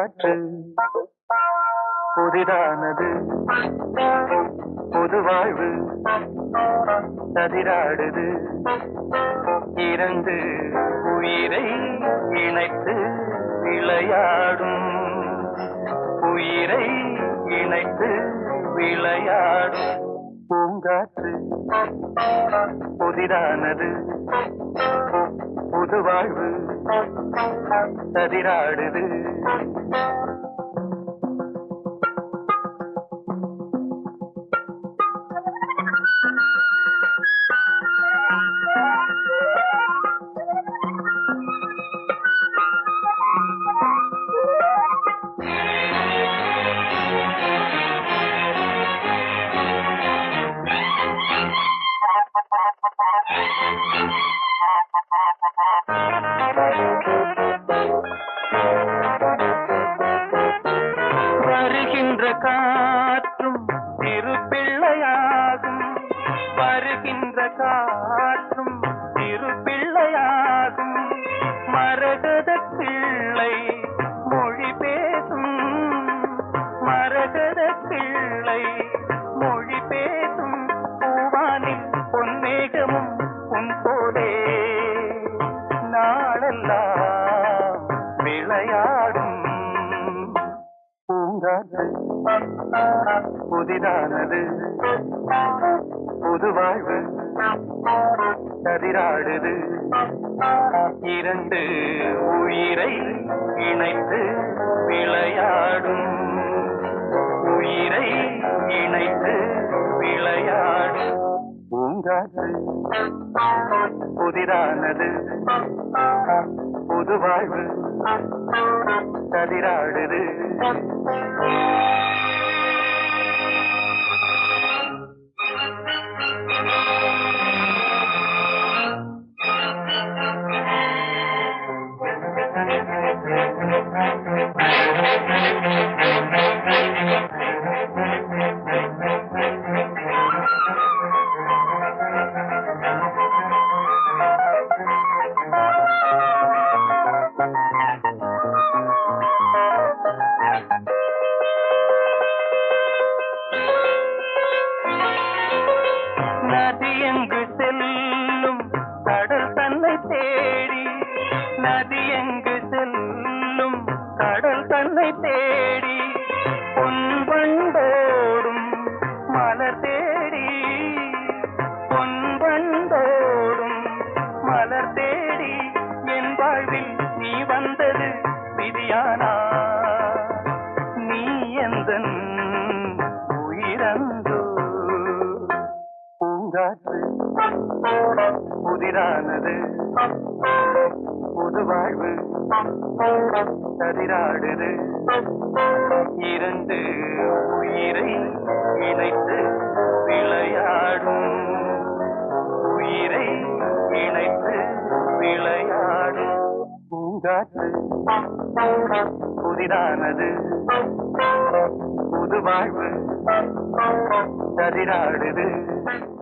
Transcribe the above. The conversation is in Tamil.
பூங்காற்று புதிதானது புது வாழ்வு சதிராடுது இரண்டு உயிரை இணைத்து விளையாடும் உயிரை இணைத்து விளையாடும் பூங்காற்று புதிதானது புது வாழ்வு சதிராடுது வருகின்ற காற்றும் சிறு பிள்ளையாகும் வருகின்ற காற்றும் சிறு பிள்ளையாகும் மரகத பிள்ளை மொழி பேசும் மரகத பிள்ளை மொழி பேசும் பூவானில் பொன்மேகமும் உன் போலே நாளெல்லாம் விளையாடும் பூங்காற்று புதிதானது புது வாழ்வு கதிராடுது இரண்டு உயிரை இணைத்து விளையாடும் உயிரை இணைத்து விளையாடும் பூங்காற்று புதிதானது புது வாழ்வு கதிராடுது நதி எங்கு செல்லும் கடல் தன்னை தேடி நதி எங்கு செல்லும் கடல் தன்னை தேடி பொன் வண்டோடும் மலர் தேடி பொன் வண்டோடும் மலர் தேடி என் வாழ்வில் நீ வந்தது விதியானா நீ எந்தன் உயிரந்தோ பூங்காற்று புதிரானது புது வாழ்வு சரிராடுது இரண்டு உயிரை இணைத்து விளையாடும் உயிரை இணைத்து விளையாடும் பூங்காற்று புதிதானது புது வாழ்வு சரிராடுது